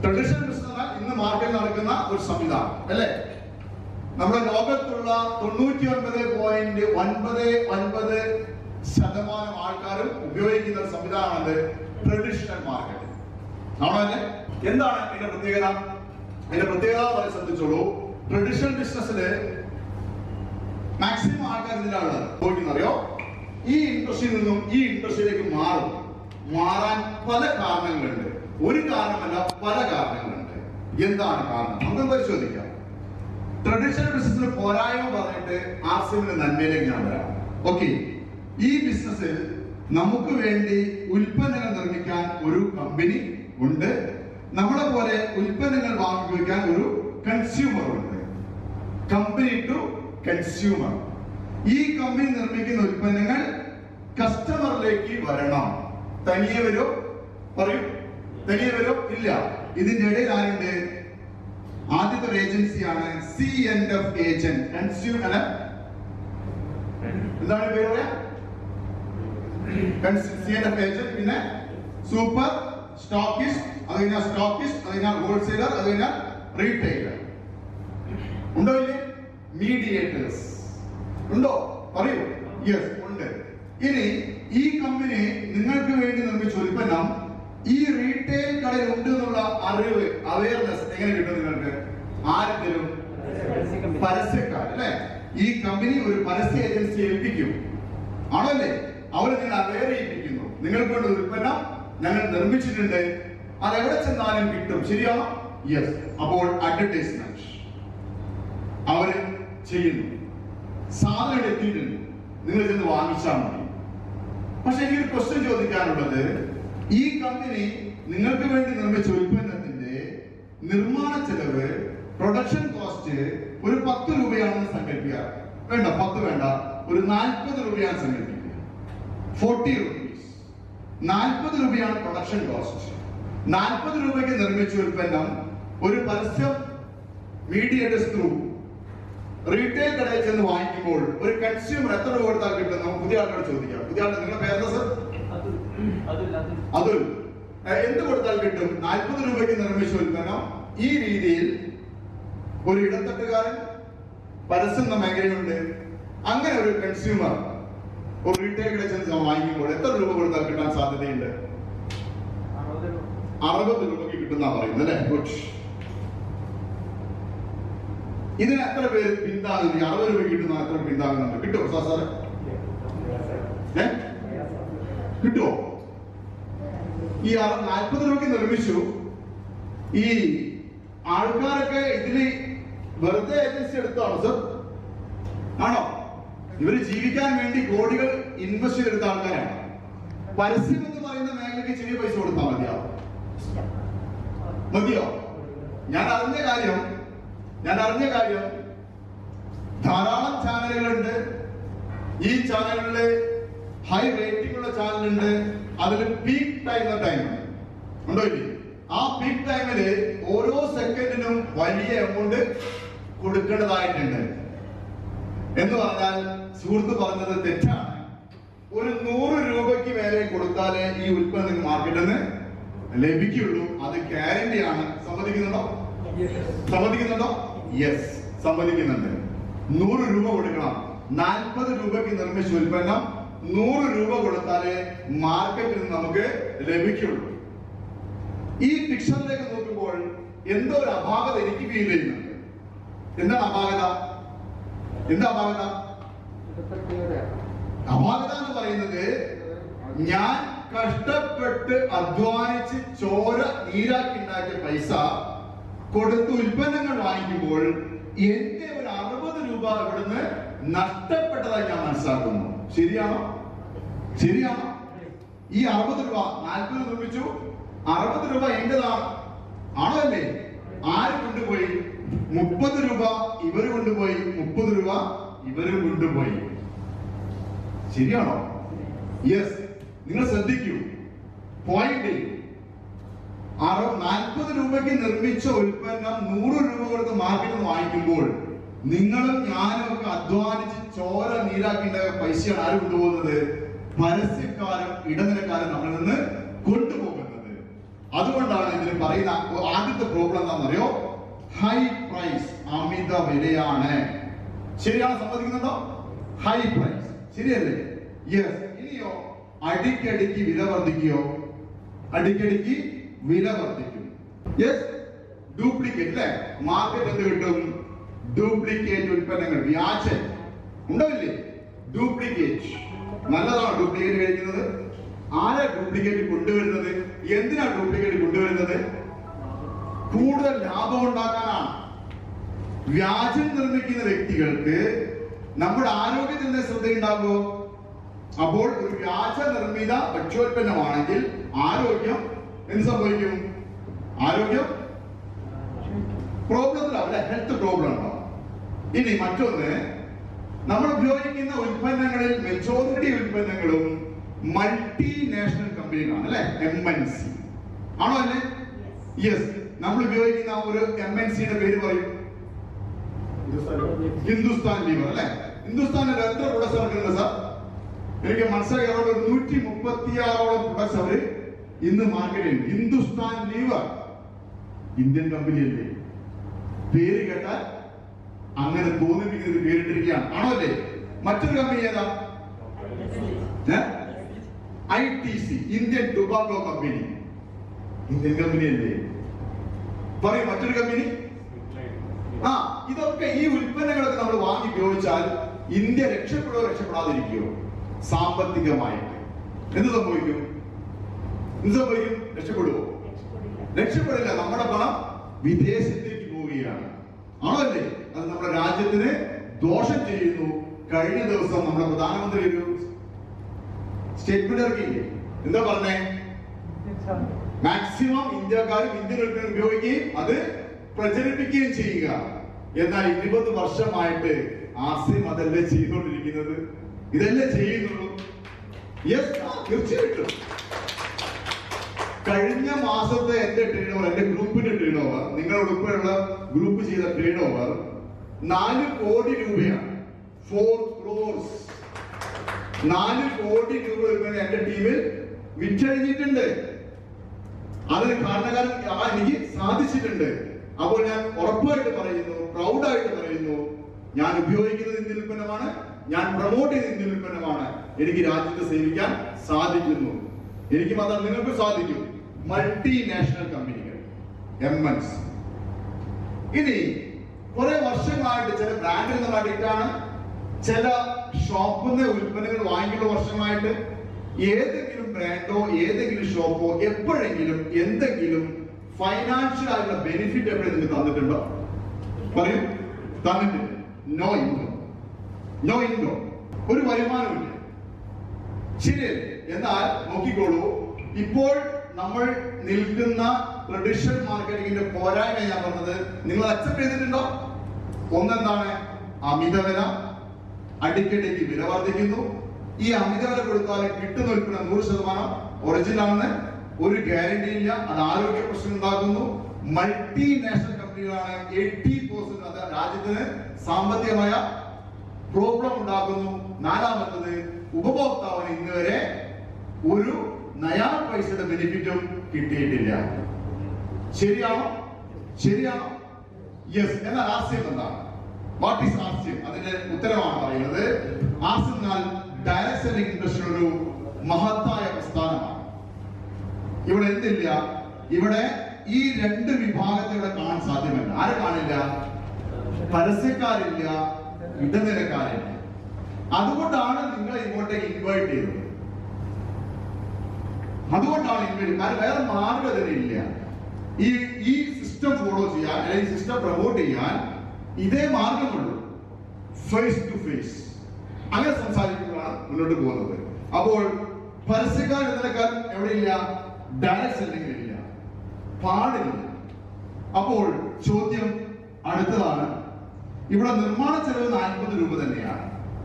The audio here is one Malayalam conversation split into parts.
ട്രഡീഷണൽ ബിസിനസ് ഇന്ന് മാർക്കറ്റിൽ നടക്കുന്ന ഒരു സംവിധാനം അല്ലേ നമ്മുടെ ലോകത്തുള്ള തൊണ്ണൂറ്റി ഒൻപത് പോയിന്റ് ഒൻപത് ഒൻപത് ശതമാനം ആൾക്കാരും ഉപയോഗിക്കുന്ന ഒരു സംവിധാനമാണ് ട്രഡീഷണൽ മാർക്കറ്റ് ആണല്ലേ എന്താണ് ഇതിന്റെ പ്രത്യേകത ഇതിന്റെ പ്രത്യേകത വളരെ ശ്രദ്ധിച്ചോളൂ ട്രഡീഷണൽ ബിസിനസ്സില് മാക്സിമം ആൾക്കാർ ഇതിലാണ് അറിയോ ഈ ഇൻഡസ്ട്രിയിൽ നിന്നും ഈ ഇൻഡസ്ട്രിയിലേക്ക് മാറും മാറാൻ പല കാരണങ്ങളുണ്ട് ഒരു കാരണമല്ല പല കാരണങ്ങളുണ്ട് എന്താണ് കാരണം നമുക്ക് പരിശോധിക്കാം ട്രഡീഷണൽ ബിസിനസ്സിന് പോരായ്മ പറഞ്ഞിട്ട് ആർ സിമിന്റെ നന്മയിലേക്ക് ഞാൻ വരാം ഓക്കെ ഈ ബിസിനസ്സിൽ നമുക്ക് വേണ്ടി ഉൽപ്പന്നങ്ങൾ നിർമ്മിക്കാൻ ഒരു കമ്പനി ഉണ്ട് നമ്മളെ പോലെ ഉൽപ്പന്നങ്ങൾ വാങ്ങിക്കാൻ ഒരു കൺസ്യൂമർ ഉണ്ട് കമ്പനി ടു കൺസ്യൂമർ ഈ കമ്പനി നിർമ്മിക്കുന്ന ഉൽപ്പന്നങ്ങൾ കസ്റ്റമറിലേക്ക് വരണം തനിയെ വരോ പറയൂ തനിയെ വരോ ഇല്ല ഇതിന്റെ ഇടയിൽ ആരുണ്ട് ആദ്യത്തെ ഒരു ഏജൻസിയാണ് C N F agent consumer എന്താണ് പേര് പറയാ സി എൻ എഫ് ഏജന്റ് പിന്നെ സൂപ്പർ സ്റ്റോക്കിസ്റ്റ് അത് കഴിഞ്ഞാൽ സ്റ്റോക്കിസ്റ്റ് അത് കഴിഞ്ഞാൽ ഹോൾസെയിലർ അത് കഴിഞ്ഞാൽ റീറ്റെയിലർ ഉണ്ടോ ഇല്ലേ മീഡിയേറ്റേഴ്സ് ഉണ്ടോ പറയൂ യെസ് ഉണ്ട് ഇനി ഈ കമ്പനി നിങ്ങൾക്ക് വേണ്ടി നിർമ്മിച്ച ഉൽപ്പന്നം ഈ റീറ്റെയിൽ കടയിൽ ഉണ്ട് എന്നുള്ള അറിവ് അവയർനെസ് എങ്ങനെ കിട്ടും നിങ്ങൾക്ക് ആര് തരും പരസ്യക്കാർ അല്ലെ ഈ കമ്പനി ഒരു പരസ്യ ഏജൻസി ഏൽപ്പിക്കും ആണല്ലേ അവർ നിങ്ങൾ അവയർ ചെയ്യിപ്പിക്കുന്നു നിങ്ങൾക്ക് വേണ്ട ഉൽപ്പന്നം ഞങ്ങൾ നിർമ്മിച്ചിട്ടുണ്ട് അത് എവിടെ ചെന്നാലും കിട്ടും ശരിയാണോ യെസ് അപ്പോൾ അഡ്വർടൈസ്മെന്റ് അവര് ചെയ്യുന്നു സാധനം എത്തിയിട്ടുണ്ട് നിങ്ങൾ ചെന്ന് വാങ്ങിച്ചാൽ മതി പക്ഷെ എനിക്ക് ഒരു ക്വസ്റ്റ്യൻ ചോദിക്കാനുള്ളത് ഈ കമ്പനി നിങ്ങൾക്ക് വേണ്ടി നിർമ്മിച്ച ഉൽപ്പന്നത്തിന്റെ നിർമ്മാണ ചെലവ് പ്രൊഡക്ഷൻ കോസ്റ്റ് ഒരു പത്ത് രൂപയാണെന്ന് സങ്കല്പിക്കുക വേണ്ട പത്ത് വേണ്ട ഒരു നാൽപ്പത് രൂപയാണ് സങ്കല്പിക്കുക ഫോർട്ടി റുപ്പീസ് നാൽപ്പത് രൂപയാണ് പ്രൊഡക്ഷൻ കോസ്റ്റ് നാൽപ്പത് രൂപയ്ക്ക് നിർമ്മിച്ച ഉൽപ്പന്നം ഒരു പരസ്യം മീഡിയേറ്റേഴ്സ് ത്രൂ റീറ്റെയിൽ കടയിൽ ചെന്ന് വാങ്ങിക്കുമ്പോൾ ഒരു കൺസ്യൂമർ എത്ര രൂപ കൊടുത്താൽ കിട്ടും നമുക്ക് പുതിയ ആൾക്കാരോട് ചോദിക്കാം പുതിയ ആളുടെ നിങ്ങളുടെ പേരെന്താ സർ അതുൽ ഏഹ് എന്ത് കൊടുത്താൽ കിട്ടും നാൽപ്പത് രൂപയ്ക്ക് നിർമ്മിച്ച ഉൽപ്പന്നം ഈ രീതിയിൽ ഒരു ഇടത്തട്ടുകാരൻ പരസ്യം എന്ന മേഖലയുണ്ട് അങ്ങനെ ഒരു കൺസ്യൂമർ ഒരു റീറ്റെയിൽ കടയിൽ ചെന്ന് വാങ്ങിക്കുമ്പോൾ എത്ര രൂപ കൊടുത്താൽ കിട്ടാൻ സാധ്യതയുണ്ട് അറുപത് രൂപയ്ക്ക് കിട്ടുന്ന പറയുന്നത് അല്ലേ ഗുഡ് ഇതിന് എത്ര പേര് പിന്താങ്ങുന്നു ഈ അറുപത് രൂപ കിട്ടുന്ന എത്ര പിന്താങ്ങുന്നുണ്ട് കിട്ടുമോ സാർ സാറ് ഏ കിട്ടുമോ ഈ നാൽപ്പത് രൂപയ്ക്ക് നിർമ്മിച്ചു ഈ ആൾക്കാരൊക്കെ ഇതില് വെറുതെ ഏജൻസി എടുത്താണോ സർ ആണോ ഇവര് ജീവിക്കാൻ വേണ്ടി കോടികൾ ഇൻവെസ്റ്റ് ചെയ്തെടുത്ത ആൾക്കാരാണ് പരസ്യം എന്ന് പറയുന്ന മേഖലയ്ക്ക് ചെറിയ പൈസ കൊടുത്താൽ മതിയോ മതിയോ ഞാൻ അറിഞ്ഞ കാര്യം ഞാൻ അറിഞ്ഞ കാര്യം ധാരാളം ചാനലുകളുണ്ട് ഈ ചാനലുകളില് ഹൈ റേറ്റിംഗ് ഉള്ള ചാനലുണ്ട് അതിൽ പീക്ക് ടൈം എന്ന ടൈം ഉണ്ടോ ഇല്ലേ ആ പീക്ക് ടൈമില് ഓരോ സെക്കൻഡിനും വലിയ എമൗണ്ട് കൊടുക്കേണ്ടതായിട്ടുണ്ട് എന്ന് പറഞ്ഞാൽ സുഹൃത്ത് പറഞ്ഞത് തെറ്റാണ് ഒരു നൂറ് രൂപയ്ക്ക് മേലെ കൊടുത്താലേ ഈ ഉൽപ്പന്നം മാർക്കറ്റിൽ നിന്ന് ലഭിക്കുള്ളൂ അത് ഗ്യാരണ്ടിയാണ് സമ്മതിക്കുന്നുണ്ടോ സമ്മതിക്കുന്നുണ്ടോ യെസ് സമ്മതിക്കുന്നുണ്ട് നൂറ് രൂപ കൊടുക്കണം നാൽപ്പത് രൂപയ്ക്ക് നിർമ്മിച്ച ഉൽപ്പന്നം നൂറ് രൂപ കൊടുത്താലേ മാർക്കറ്റിൽ നിന്ന് നമുക്ക് ലഭിക്കുള്ളൂ ഈ പിക്ചറിലേക്ക് നോക്കുമ്പോൾ എന്തോ ഒരു അപാകത എനിക്ക് ഫീൽ ചെയ്യുന്നുണ്ട് എന്താണ് അപാകത എന്താ അപാകത അപാകത എന്ന് പറയുന്നത് ഞാൻ കഷ്ടപ്പെട്ട് അധ്വാനിച്ച് ചോര നീരാക്കി ഉണ്ടാക്കിയ പൈസ കൊടുത്ത് ഉൽപ്പന്നങ്ങൾ വാങ്ങിക്കുമ്പോൾ എന്റെ ഒരു അറുപത് രൂപ ഇവിടുന്ന് നഷ്ടപ്പെട്ടതായി ഞാൻ മനസ്സിലാക്കുന്നു ശരിയാണോ ശരിയാണോ ഈ അറുപത് രൂപ നാൽപ്പത് നിർമ്മിച്ചു അറുപത് രൂപ എന്റേതാണ് ആണോ അല്ലേ ആര് കൊണ്ടുപോയി മുപ്പത് രൂപ ഇവര് കൊണ്ടുപോയി മുപ്പത് രൂപ ഇവരും കൊണ്ടുപോയി ശരിയാണോ യെസ് നിങ്ങൾ ശ്രദ്ധിക്കൂ പോയിന്റ് നാൽപ്പത് രൂപയ്ക്ക് നിർമ്മിച്ച ഉൽപ്പന്നം നൂറ് രൂപ കൊടുത്ത് മാർക്കറ്റിൽ നിന്ന് വാങ്ങിക്കുമ്പോൾ നിങ്ങളും ഞാനും ഒക്കെ അധ്വാനിച്ച് ചോര നീരാക്കേണ്ട പൈസയാണ് ആര് കൊണ്ടുപോകുന്നത് പരസ്യക്കാരും ഇടനിലക്കാരും നമ്മളിൽ നിന്ന് കൊണ്ടുപോകുന്നത് അതുകൊണ്ടാണ് ഇതിന് പറയുന്ന ആദ്യത്തെ പ്രോബ്ലം എന്താണെന്നറിയോ ഹൈ പ്രൈസ് അമിത വിലയാണ് ശരിയാണ് സമ്മതിക്കുന്നുണ്ടോ ഹൈ പ്രൈസ് ശരിയല്ലേ യെസ് ഇനിയോ അടിക്കടിക്ക് വില വർദ്ധിക്കുകയോ അടിക്കടിക്ക് വില വർദ്ധിക്കും യെസ് ഡ്യൂപ്ലിക്കേറ്റ് അല്ലേ മാർക്കറ്റ് എന്ത് കിട്ടും ഡ്യൂപ്ലിക്കേറ്റ് ഉൽപ്പന്നങ്ങൾ വ്യാജ ഉണ്ടോ ഇല്ലേ ഡ്യൂപ്ലിക്കേറ്റ് നല്ലതാണോ ഡ്യൂപ്ലിക്കേറ്റ് കഴിക്കുന്നത് ആരാ ഡ്യൂപ്ലിക്കേറ്റ് കൊണ്ടുവരുന്നത് എന്തിനാ ഡ്യൂപ്ലിക്കേറ്റ് കൊണ്ടുവരുന്നത് കൂടുതൽ ലാഭം ഉണ്ടാക്കാനാണ് വ്യാജം നിർമ്മിക്കുന്ന വ്യക്തികൾക്ക് നമ്മുടെ ആരോഗ്യത്തിന്റെ ശ്രദ്ധയുണ്ടാകുമോ അപ്പോൾ ഒരു വ്യാജ നിർമ്മിത ഭക്ഷ്യോൽപ്പന്നമാണെങ്കിൽ ആരോഗ്യം എന്ത് സംഭവിക്കും ആരോഗ്യം പ്രോബ്ലത്തിലാവും അല്ലെ ഹെൽത്ത് പ്രോബ്ലം ഉണ്ടാവും ഇനി മറ്റൊന്ന് നമ്മൾ ഉപയോഗിക്കുന്ന ഉൽപ്പന്നങ്ങളിൽ മെജോറിറ്റി ഉൽപ്പന്നങ്ങളും മൾട്ടിനാഷണൽ കമ്പനികളാണ് അല്ലെ എം എൻ സി ആണോ അല്ലേ യെസ് നമ്മൾ ഉപയോഗിക്കുന്ന ഒരു എം എൻ സിയുടെ പേര് പറയും ഹിന്ദുസ്ഥാൻ ലീവർ അല്ലെ ഹിന്ദുസ്ഥാനിൽ എത്ര പ്രൊഡക്ട്സ് ഇറക്കുന്നുണ്ട് സാർ എനിക്ക് മനസ്സിലായി അവരുടെ ഒരു നൂറ്റി മുപ്പത്തിയാറോളം പ്രൊഡക്ട്സ് അവര് ഇന്ന് മാർക്കറ്റിൽ ഹിന്ദുസ്ഥാൻ ലീവർ ഇന്ത്യൻ കമ്പനിയല്ലേ പേര് കേട്ടാൽ അങ്ങനെ തോന്നിപ്പിക്കുന്ന ഒരു പേരിട്ടിരിക്കുകയാണ് ആണോ അല്ലേ മറ്റൊരു കമ്പനി ഏതാ I T C Indian tobacco company Indian company അല്ലേ പറയൂ മറ്റൊരു കമ്പനി ആ ഇതൊക്കെ ഈ ഉൽപ്പന്നങ്ങളൊക്കെ നമ്മൾ വാങ്ങി ഉപയോഗിച്ചാൽ ഇന്ത്യ രക്ഷപ്പെടുകയോ രക്ഷപ്പെടാതിരിക്കുകയോ സാമ്പത്തികമായിട്ട് എന്ത് സംഭവിക്കും എന്ത് സംഭവിക്കും രക്ഷപ്പെടുവോ രക്ഷപ്പെടില്ല നമ്മുടെ പണം വിദേശത്തേക്ക് പോവുകയാണ് ആണോ അല്ലേ അത് നമ്മുടെ രാജ്യത്തിന് ദോഷം ചെയ്യുന്നു കഴിഞ്ഞ ദിവസം നമ്മുടെ പ്രധാനമന്ത്രി ഒരു സ്റ്റേറ്റ്മെന്റ് ഇറക്കിയില്ലേ എന്താ പറഞ്ഞേ മാക്സിമം ഇന്ത്യക്കാരും ഇന്ത്യൻ ഉൽപ്പന്നം ഉപയോഗിക്കുകയും അത് പ്രചരിപ്പിക്കുകയും ചെയ്യുക എന്നാൽ ഇരുപത് വർഷമായിട്ട് ആസിം അതല്ലേ ചെയ്തുകൊണ്ടിരിക്കുന്നത് ഇതല്ലേ ചെയ്യുന്നുള്ളൂ യെസ് തീർച്ചയായിട്ടും കഴിഞ്ഞ മാസത്തെ എന്റെ ടേൺ ഓവർ എന്റെ ഗ്രൂപ്പിന്റെ ടേൺ ഓവർ നിങ്ങളുടെ ഉൾപ്പെടെയുള്ള ഗ്രൂപ്പ് ചെയ്ത ടേൺ ഓവർ നാല് കോടി രൂപയാണ് ഫോർ ക്രോർസ് നാല് കോടി രൂപ ഉൾപ്പെടെ എന്റെ ടീമിൽ വിറ്റഴിഞ്ഞിട്ടുണ്ട് അതിന് കാരണക്കാരൻ ആ എനിക്ക് സാധിച്ചിട്ടുണ്ട് അപ്പോൾ ഞാൻ ഉറപ്പായിട്ട് പറയുന്നു പ്രൗഡായിട്ട് പറയുന്നു ഞാൻ ഉപയോഗിക്കുന്നത് ഇന്ത്യൻ ഉൽപ്പന്നമാണ് ഞാൻ പ്രൊമോട്ട് ചെയ്യുന്ന ഇന്ത്യൻ ഉൽപ്പന്നമാണ് എനിക്ക് രാജ്യത്തെ സേവിക്കാൻ സാധിക്കുന്നു എനിക്ക് മാത്രം നിങ്ങൾക്ക് സാധിക്കും മൾട്ടിനാഷണൽ കമ്പനികൾ എം എൻസ് ഇനി കുറെ വർഷങ്ങളായിട്ട് ചില ബ്രാൻഡിൽ നമ്മൾ അഡിക്റ്റാണ് ചില ഷോപ്പിൽ നിന്ന് ഉൽപ്പന്നങ്ങൾ വാങ്ങിക്കുന്ന വർഷങ്ങളായിട്ട് ഏതെങ്കിലും ബ്രാൻഡോ ഏതെങ്കിലും ഷോപ്പോ എപ്പോഴെങ്കിലും എന്തെങ്കിലും ഫൈനാൻഷ്യൽ ആയിട്ടുള്ള ബെനിഫിറ്റ് എപ്പോഴും നിങ്ങൾക്ക് തന്നിട്ടുണ്ടോ പറയൂ തന്നിട്ടുണ്ട് നോ ഇൻകം നോ ഇൻകം ഒരു വരുമാനമില്ല ശരിയല്ലേ എന്നാൽ നോക്കിക്കോളൂ ഇപ്പോൾ നമ്മൾ നിൽക്കുന്ന ട്രഡീഷണൽ മാർക്കറ്റിംഗിന്റെ പോരായ്മ ഞാൻ പറഞ്ഞത് നിങ്ങൾ അക്സെപ്റ്റ് ചെയ്തിട്ടുണ്ടോ ഒന്നെന്താണ് അമിതവില അടിക്കടിക്ക് വില വർദ്ധിക്കുന്നു ഈ അമിതവില കൊടുത്താൽ കിട്ടുന്ന ഉൽപ്പന്നം നൂറ് ശതമാനം ഒറിജിനൽ ആണെന്ന് ഒരു ഗ്യാരണ്ടി ഇല്ല അത് ആരോഗ്യ പ്രശ്നം ഉണ്ടാക്കുന്നു മൾട്ടിനാഷണൽ കമ്പനികളാണ് എയ്റ്റി പെർസെന്റ് അത് രാജ്യത്തിന് സാമ്പത്തികമായ പ്രോബ്ലം ഉണ്ടാക്കുന്നു നാലാമത്തത് ഉപഭോക്താവിന് ഇന്ന് വരെ ഒരു നയാ പൈസയുടെ ബെനിഫിറ്റും കിട്ടിയിട്ടില്ല ശരിയാണോ ശരിയാണോ യെസ് എന്നാൽ ആസ്യം എന്താണ് വാട്ട് ഈസ് ആസ്യം അതിന്റെ ഉത്തരമാണ് പറയുന്നത് ആസ്യം എന്നാൽ ഡയറക്ട് സെല്ലിംഗ് ഇൻഡസ്ട്രി ഒരു മഹത്തായ പ്രസ്ഥാനമാണ് ഇവിടെ എന്തില്ല ഇവിടെ ഈ രണ്ട് വിഭാഗത്തെ ഇവിടെ കാണാൻ സാധ്യമല്ല ആരെ കാണില്ല പരസ്യക്കാരില്ല ഇടനിലക്കാരില്ല അതുകൊണ്ടാണ് നിങ്ങളെ ഇങ്ങോട്ടേക്ക് ഇൻവൈറ്റ് ചെയ്തത് അതുകൊണ്ടാണ് ഇൻവൈറ്റ് കാരണം വേറെ മാർഗം തന്നെ ഇല്ല ഈ ഈ സിസ്റ്റം ഫോളോ ചെയ്യാൻ അല്ലെങ്കിൽ സിസ്റ്റം പ്രൊമോട്ട് ചെയ്യാൻ ഇതേ മാർഗമുള്ളൂ ഫേസ് ടു ഫേസ് അങ്ങനെ സംസാരിക്കുമ്പോഴാണ് മുന്നോട്ട് പോകുന്നത് അപ്പോൾ പരസ്യക്കാർ ഇടനിലക്കാർ എവിടെയില്ല ഡയറക്ട് സെല്ലിംഗ് ഇല്ല പാടില്ല അപ്പോൾ ചോദ്യം അടുത്തതാണ് ഇവിടെ നിർമ്മാണ ചെലവ് നാൽപ്പത് രൂപ തന്നെയാണ്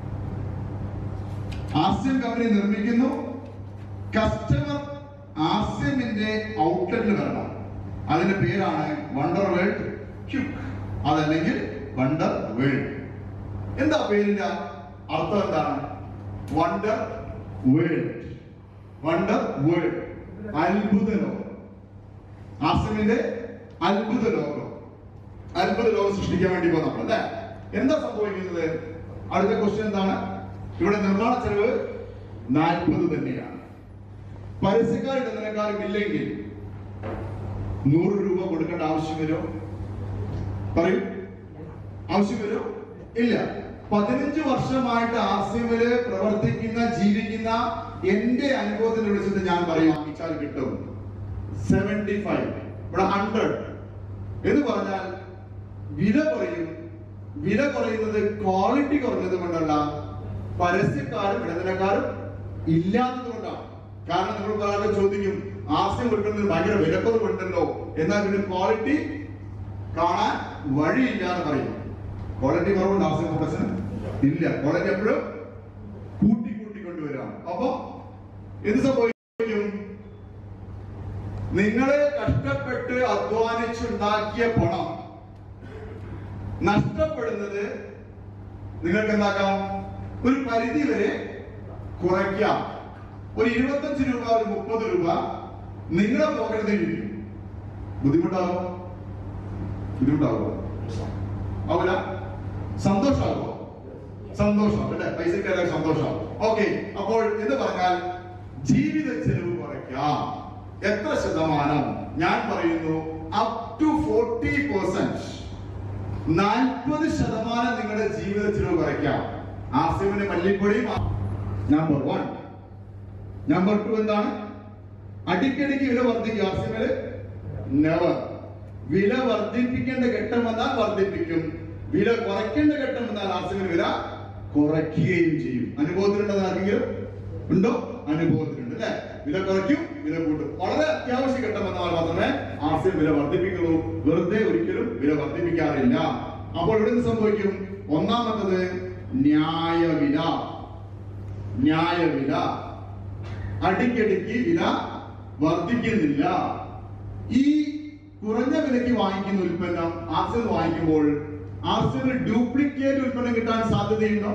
ആസ്യം കമ്പനി നിർമ്മിക്കുന്നു കസ്റ്റമർ ആസ്യമിന്റെ ഔട്ട്ലെറ്റിൽ വരണം അതിന്റെ പേരാണ് വണ്ടർ വേൾഡ് ക്യുക്ക് അതല്ലെങ്കിൽ വണ്ടർ വേൾഡ് എന്താ പേരിന്റെ അർത്ഥം എന്താണ് വണ്ടർ വേൾഡ് വണ്ടർ വേൾഡ് അത്ഭുത ലോകം ആസിമിന്റെ അത്ഭുത ലോകം അത്ഭുത ലോകം സൃഷ്ടിക്കാൻ വേണ്ടി പോകും നമ്മൾ അല്ലേ എന്താ സംഭവിക്കുന്നത് അടുത്ത ക്വസ്റ്റ്യൻ എന്താണ് ഇവിടെ നിർമ്മാണ ചെലവ് നാൽപ്പത് തന്നെയാണ് പരസ്യക്കാരിടുന്നതിനേക്കാളും ഇല്ലെങ്കിൽ നൂറ് രൂപ കൊടുക്കേണ്ട ആവശ്യം വരുമോ പറയൂ ആവശ്യം വരുമോ ഇല്ല പതിനഞ്ച് വർഷമായിട്ട് ആസിമില് പ്രവർത്തിക്കുന്ന ജീവിക്കുന്ന എന്റെ അനുഭവത്തിൽ വിളിച്ചിട്ട് ഞാൻ പറയും വാങ്ങിച്ചാൽ കിട്ടും സെവന്റി ഫൈവ് ഇവിടെ ഹൺഡ്രഡ് എന്ന് പറഞ്ഞാൽ വില കുറയും വില കുറയുന്നത് ക്വാളിറ്റി കുറഞ്ഞത് കൊണ്ടല്ല പരസ്യക്കാരും ഇടനിലക്കാരും ഇല്ലാത്തത് കൊണ്ടാണ് കാരണം നിങ്ങൾ പറയാതെ ചോദിക്കും ആസ്യം കൊടുക്കുന്നതിന് ഭയങ്കര വിലക്കുറവുണ്ടല്ലോ എന്നാൽ പിന്നെ ക്വാളിറ്റി കാണാൻ വഴിയില്ല എന്ന് പറയും ക്വാളിറ്റി കുറവുണ്ട് ആസ്യം ഫോക്കസിന് ഇല്ല ക്വാളിറ്റി എപ്പോഴും കൂട്ടി കൂട്ടി കൊണ്ടുവരാം അപ്പൊ എന്ത് സംഭവിക്കും നിങ്ങളെ കഷ്ടപ്പെട്ട് അധ്വാനിച്ചുണ്ടാക്കിയ പണം നഷ്ടപ്പെടുന്നത് നിങ്ങൾക്ക് എന്താക്കാം ഒരു പരിധി വരെ കുറയ്ക്കാം ഒരു ഇരുപത്തഞ്ച് രൂപ ഒരു മുപ്പത് രൂപ നിങ്ങളുടെ പോക്കറ്റിൽ ഇരിക്കും ബുദ്ധിമുട്ടാവോ ബുദ്ധിമുട്ടാവോ ആവില്ല സന്തോഷമാവോ സന്തോഷം അല്ലേ പൈസക്ക് എല്ലാവരും സന്തോഷം ഓക്കെ അപ്പോൾ എന്ന് പറഞ്ഞാൽ ജീവിത ചെലവ് കുറയ്ക്കാം എത്ര ശതമാനം ഞാൻ പറയുന്നു അപ് ടു ഫോർട്ടി പെർസെന്റ് നാൽപ്പത് ശതമാനം നിങ്ങളുടെ ജീവിത ചെലവ് കുറയ്ക്കാം ആസിമിന് മല്ലിപ്പൊടിയും നമ്പർ വൺ നമ്പർ ടു എന്താണ് അടിക്കടിക്ക് വില വർദ്ധിക്കും ആസിമില് നെവർ വില വർദ്ധിപ്പിക്കേണ്ട ഘട്ടം വന്നാൽ വർദ്ധിപ്പിക്കും വില കുറയ്ക്കേണ്ട ഘട്ടം വന്നാൽ ആസിമിന് വില കുറയ്ക്കുകയും ചെയ്യും അനുഭവത്തിലുണ്ടോ ആർക്കെങ്കിലും ഉണ്ടോ അനുഭവത്തിലുണ്ട് അല്ലെ വില കുറയ്ക്കും വില കൂട്ടും വളരെ അത്യാവശ്യ ഘട്ടം വന്നാൽ മാത്രമേ ആസിം വില വർദ്ധിപ്പിക്കുള്ളൂ വെറുതെ ഒരിക്കലും വില വർദ്ധിപ്പിക്കാറില്ല അപ്പോൾ ഇവിടെ എന്ത് സംഭവിക്കും ഒന്നാമത്തത് ന്യായവില ന്യായവില അടിക്കടിക്ക് വില വർദ്ധിക്കുന്നില്ല ഈ കുറഞ്ഞ വിലയ്ക്ക് വാങ്ങിക്കുന്ന ഉൽപ്പന്നം ആർസിൽ വാങ്ങിക്കുമ്പോൾ ആർസിൽ ഡ്യൂപ്ലിക്കേറ്റ് ഉൽപ്പന്നം കിട്ടാൻ സാധ്യതയുണ്ടോ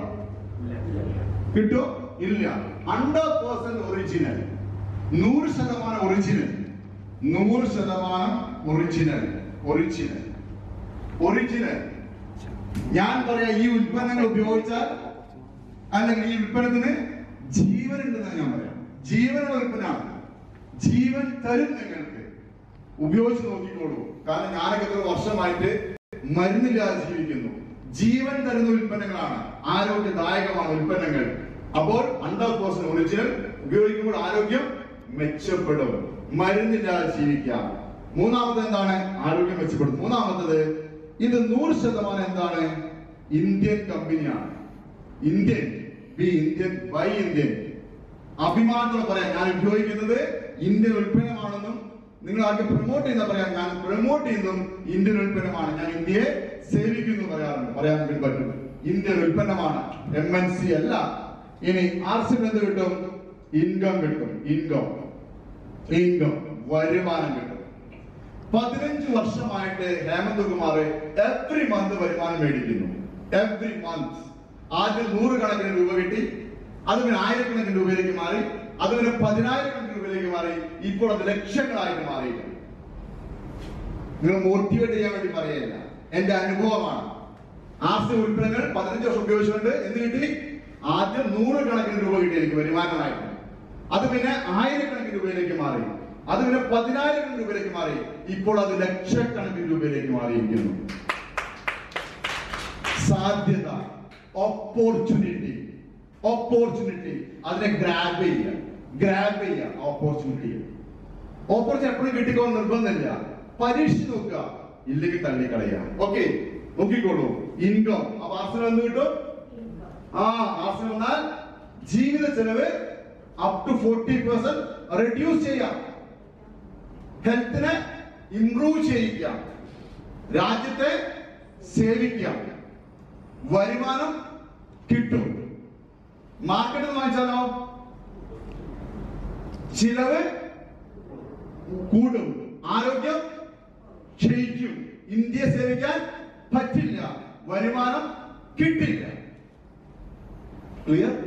കിട്ടോ ഇല്ല ഹൺഡ്രഡ് പേഴ്സെന്റ് ഒറിജിനൽ നൂറ് ശതമാനം ഒറിജിനൽ നൂറ് ശതമാനം ഒറിജിനൽ ഒറിജിനൽ ഒറിജിനൽ ഞാൻ പറയാ ഈ ഉൽപ്പന്നങ്ങൾ ഉപയോഗിച്ചാൽ അല്ലെങ്കിൽ ഈ ഉൽപ്പന്നത്തിന് ജീവനുണ്ടെന്ന് ഞാൻ പറയാം ജീവനുള്ള ഉൽപ്പന്നമാണ് ജീവൻ തരും നിങ്ങൾക്ക് ഉപയോഗിച്ച് നോക്കിക്കോളൂ കാരണം ഞാനൊക്കെ എത്ര വർഷമായിട്ട് മരുന്നില്ലാതെ ജീവിക്കുന്നു ജീവൻ തരുന്ന ഉൽപ്പന്നങ്ങളാണ് ആരോഗ്യദായകമാണ് ഉൽപ്പന്നങ്ങൾ അപ്പോൾ ഹൺഡ്രഡ് പേഴ്സെന്റ് ഒറിജിനൽ ഉപയോഗിക്കുമ്പോൾ ആരോഗ്യം മെച്ചപ്പെടും മരുന്നില്ലാതെ ജീവിക്കാം മൂന്നാമത് എന്താണ് ആരോഗ്യം മെച്ചപ്പെടും മൂന്നാമത്തത് ഇത് നൂറ് ശതമാനം എന്താണ് ഇന്ത്യൻ കമ്പനിയാണ് Indian be Indian buy Indian അഭിമാനത്തോടെ പറയാം ഞാൻ ഉപയോഗിക്കുന്നത് ഇന്ത്യൻ ഉൽപ്പന്നമാണെന്നും നിങ്ങൾ ആദ്യം പ്രൊമോട്ട് ചെയ്യുന്ന പറയാം ഞാൻ പ്രൊമോട്ട് ചെയ്യുന്നതും ഇന്ത്യൻ ഉൽപ്പന്നമാണ് ഞാൻ ഇന്ത്യയെ സേവിക്കുന്നു പറയാറുണ്ട് പറയാൻ വേണ്ടി പറ്റും ഇന്ത്യൻ ഉൽപ്പന്നമാണ് എം എൻ സി അല്ല ഇനി ആർ സി എന്ത് കിട്ടും ഇൻകം കിട്ടും ഇൻകം ഇൻകം വരുമാനം കിട്ടും പതിനഞ്ച് വർഷമായിട്ട് ഹേമന്ത് കുമാർ എവറി മന്ത് വരുമാനം മേടിക്കുന്നു എവറി മന്ത് ആദ്യം നൂറുകണക്കിന് രൂപ കിട്ടി അത് പിന്നെ ആയിരക്കണക്കിന് രൂപയിലേക്ക് മാറി അത് പിന്നെ പതിനായിരക്കണക്കിന് രൂപയിലേക്ക് മാറി ഇപ്പോൾ അത് ലക്ഷങ്ങളായിട്ട് മാറിയിട്ടുണ്ട് നിങ്ങൾ മോട്ടിവേറ്റ് ചെയ്യാൻ വേണ്ടി പറയല്ല എന്റെ അനുഭവമാണ് ആസ്തി ഉൽപ്പന്നങ്ങൾ പതിനഞ്ച് വർഷം ഉപയോഗിച്ചുകൊണ്ട് എന്ത് കിട്ടി ആദ്യം നൂറുകണക്കിന് രൂപ കിട്ടി എനിക്ക് വരുമാനമായിട്ട് അത് പിന്നെ ആയിരക്കണക്കിന് രൂപയിലേക്ക് മാറി അത് പിന്നെ പതിനായിരക്കണക്കിന് രൂപയിലേക്ക് മാറി ഇപ്പോൾ അത് ലക്ഷക്കണക്കിന് രൂപയിലേക്ക് മാറിയിരിക്കുന്നു സാധ്യത ഓപ്പർച്യൂണിറ്റി ഓപ്പർച്യൂണിറ്റി അതിനെ ഗ്രാബ് ചെയ്യുക ഗ്രാബ് ചെയ്യുക ഓപ്പർച്യൂണിറ്റി ഓപ്പർച്യൂണിറ്റി എപ്പോഴും കിട്ടിക്കോന്ന് നിർബന്ധമില്ല പരീക്ഷ നോക്കുക ഇല്ലെങ്കിൽ തള്ളിക്കളയാം ഓക്കെ നോക്കിക്കോളൂ ഇൻകം അപ്പൊ ആസനം എന്ത് കിട്ടും ആ ആസനം വന്നാൽ ജീവിത ചെലവ് up to forty percent reduce ചെയ്യാം ഹെൽത്തിനെ ഇംപ്രൂവ് ചെയ്യിക്കാം രാജ്യത്തെ സേവിക്കാം വരുമാനം കിട്ടും മാർക്കറ്റിൽ വാങ്ങിച്ചാലോ ചിലവ് കൂടും ആരോഗ്യം ക്ഷയിക്കും ഇന്ത്യയെ സേവിക്കാൻ പറ്റില്ല വരുമാനം കിട്ടില്ല ക്ലിയർ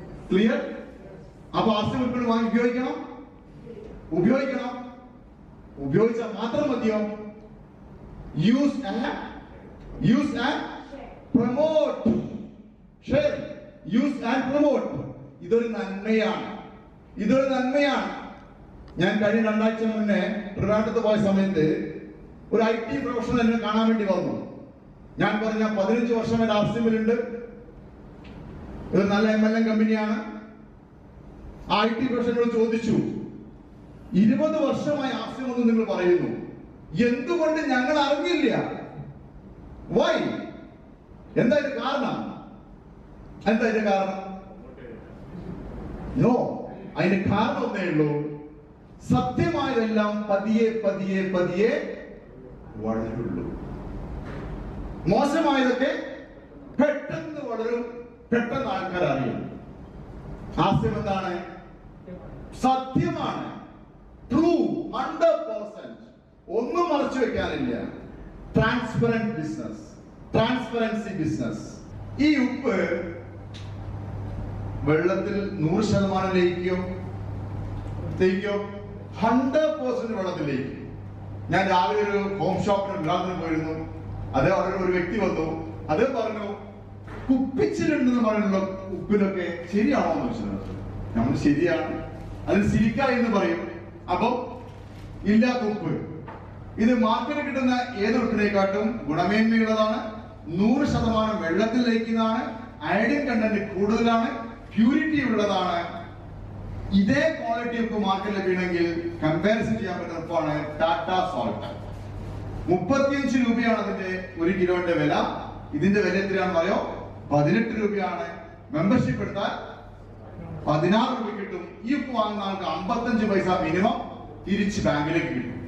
ക്ലിയർ അപ്പൊ ആസ്തി ഉൽപ്പന്നം വാങ്ങി ഉപയോഗിക്കണം ഉപയോഗിക്കണം ഉപയോഗിച്ചാൽ മാത്രം മതിയോ use and use and promote share use and promote ഇതൊരു നന്മയാണ് ഇതൊരു നന്മയാണ് ഞാൻ കഴിഞ്ഞ രണ്ടാഴ്ച മുന്നേ ട്രിവാൻഡ്രത്ത് പോയ സമയത്ത് ഒരു ഐ ടി പ്രൊഫഷണൽ എന്നെ കാണാൻ വേണ്ടി വന്നു ഞാൻ പറഞ്ഞ പതിനഞ്ച് വർഷം എൻ്റെ ആർസിമിലുണ്ട് ഇതൊരു നല്ല എം എൽ എം കമ്പനിയാണ് ആ ഐ ടി പ്രൊഫഷണൽ ചോദിച്ചു ഇരുപത് വർഷമായി ആസ്യമെന്ന് നിങ്ങൾ പറയുന്നു എന്തുകൊണ്ട് ഞങ്ങൾ അറിഞ്ഞില്ല വൈ എന്താ ഇത് കാരണം എന്താ ഇതിന്റെ കാരണം നോ അതിന്റെ കാരണം ഒന്നേ ഉള്ളൂ സത്യമായതെല്ലാം പതിയെ പതിയെ പതിയെ വളരുള്ളൂ മോശമായതൊക്കെ പെട്ടെന്ന് വളരും പെട്ടെന്ന് ആൾക്കാർ അറിയും ഹാസ്യം എന്താണ് സത്യമാണ് ട്രൂ ഹൺഡ്രഡ് പേഴ്സെന്റ് ഒന്നും മറച്ചു വെക്കാനില്ല ട്രാൻസ്പെറന്റ് ബിസിനസ് ട്രാൻസ്പെറൻസി ബിസിനസ് ഈ ഉപ്പ് വെള്ളത്തിൽ നൂറ് ശതമാനം ലയിക്കോ ലയിക്കോ ഹൺഡ്രഡ് പേഴ്സെന്റ് വെള്ളത്തിൽ ലയിക്കും ഞാൻ രാവിലെ ഒരു ഹോം ഷോപ്പിന് ഉദ്ഘാടനം പോയിരുന്നു അത് അവിടെ ഒരു വ്യക്തി വന്നു അത് പറഞ്ഞു കുപ്പിച്ചിലുണ്ടെന്ന് പറയുന്ന ഉപ്പിലൊക്കെ ശരിയാണോ എന്ന് ചോദിച്ചത് നമ്മൾ ശരിയാണ് അതിന് സിലിക്ക എന്ന് പറയും അപ്പം ഇല്ലാത്ത ഉപ്പ് ഇത് മാർക്കറ്റിൽ കിട്ടുന്ന ഏത് ഉപ്പിനെക്കാട്ടും ഗുണമേന്മയുള്ളതാണ് നൂറ് ശതമാനം വെള്ളത്തിൽ ലയിക്കുന്നതാണ് അയഡിൻ കണ്ടന്റ് കൂടുതലാണ് പ്യൂരിറ്റി ഉള്ളതാണ് ഇതേ ക്വാളിറ്റി ഉപ്പ് മാർക്കറ്റിൽ ലഭിക്കണമെങ്കിൽ കമ്പാരിസൺ ചെയ്യാൻ പറ്റുന്ന ഉപ്പാണ് ടാറ്റ സോൾട്ട് മുപ്പത്തിയഞ്ച് രൂപയാണ് അതിന്റെ ഒരു കിലോന്റെ വില ഇതിന്റെ വില എത്രയാണെന്ന് അറിയോ പതിനെട്ട് രൂപയാണ് മെമ്പർഷിപ്പ് എടുത്താൽ പതിനാറ് രൂപ കിട്ടും ഈ ഉപ്പ് വാങ്ങുന്ന ആൾക്ക് അമ്പത്തഞ്ച് പൈസ മിനിമം തിരിച്ച് ബാങ്കിലേക്ക് കിട്ടും